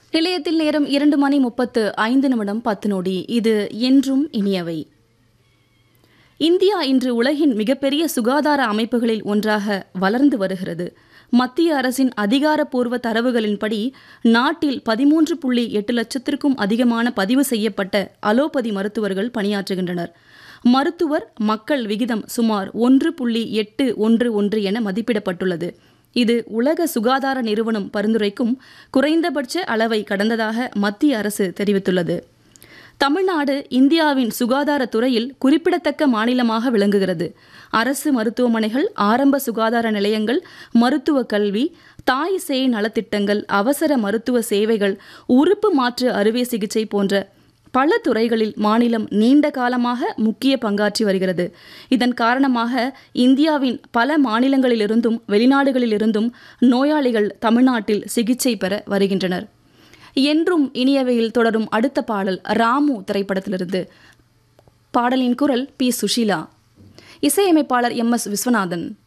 நிலையத்தில் நேரம் இரண்டு மணி முப்பத்து ஐந்து நிமிடம் பத்து நொடி இது என்றும் இனியவை இந்தியா இன்று உலகின் மிகப்பெரிய சுகாதார அமைப்புகளில் ஒன்றாக வளர்ந்து வருகிறது மத்திய அரசின் அதிகாரப்பூர்வ தரவுகளின்படி நாட்டில் பதிமூன்று புள்ளி எட்டு லட்சத்திற்கும் அதிகமான பதிவு செய்யப்பட்ட அலோபதி மருத்துவர்கள் பணியாற்றுகின்றனர் மருத்துவர் மக்கள் விகிதம் சுமார் ஒன்று புள்ளி எட்டு ஒன்று ஒன்று என மதிப்பிடப்பட்டுள்ளது இது உலக சுகாதார நிறுவனம் பரிந்துரைக்கும் குறைந்தபட்ச அளவை கடந்ததாக மத்திய அரசு தெரிவித்துள்ளது தமிழ்நாடு இந்தியாவின் சுகாதாரத்துறையில் குறிப்பிடத்தக்க மாநிலமாக விளங்குகிறது அரசு மருத்துவமனைகள் ஆரம்ப சுகாதார நிலையங்கள் மருத்துவ கல்வி தாய் சேய் நலத்திட்டங்கள் அவசர மருத்துவ சேவைகள் உறுப்பு மாற்று அறுவை சிகிச்சை போன்ற பல துறைகளில் மாநிலம் நீண்ட காலமாக முக்கிய பங்காற்றி வருகிறது இதன் காரணமாக இந்தியாவின் பல மாநிலங்களிலிருந்தும் வெளிநாடுகளிலிருந்தும் நோயாளிகள் தமிழ்நாட்டில் சிகிச்சை பெற வருகின்றனர் என்றும் இனியவையில் தொடரும் அடுத்த பாடல் ராமு திரைப்படத்திலிருந்து பாடலின் குரல் பி சுஷீலா இசையமைப்பாளர் எம் எஸ் விஸ்வநாதன்